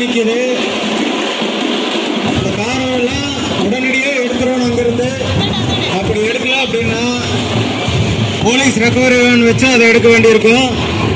நிக்குது அந்த காரம் எல்லாம் உடனடியாக எடுத்துடணும் அங்கிருந்து அப்படி எடுக்கல அப்படின்னா போலீஸ் ரெக்கவரி வேன் வச்சு அதை எடுக்க வேண்டியிருக்கும்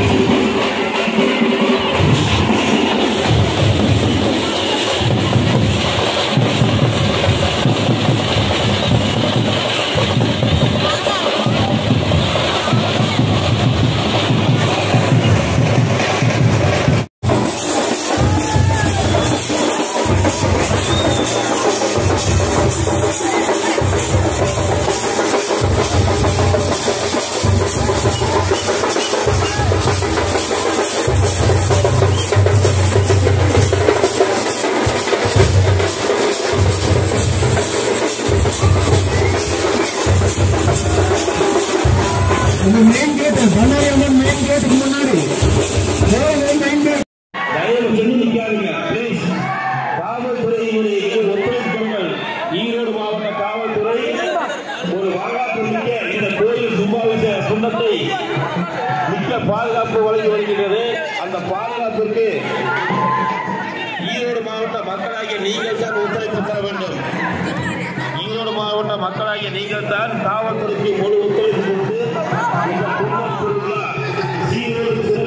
main gate Bannari Amman main கேட்டுக்கு முன்னாடி மெயின் கேட் தயவு செஞ்சு நிக்காதீங்க ப்ளீஸ் காவல்துறையினுடைய ஒத்துழைப்புகள் ஈரோடு மாவட்ட காவல்துறை ஒரு வரலாற்று மிக்க இந்த கோயில் கும்பாபிஷேக சுண்ணத்தை மிக்க பாதுகாப்பு வழங்கி வருகிறது அந்த பாதுகாப்பிற்கு ஈரோடு மாவட்ட மக்களாகிய நீங்கள் தான் ஒத்துழைப்பு தர வேண்டும் ஈரோடு மாவட்ட மக்களாகிய நீங்கள் தான் காவல்துறைக்கு முழு ஒத்துழைப்பு கொடுத்து இந்த கும்பல் திருவிழா சீரோடு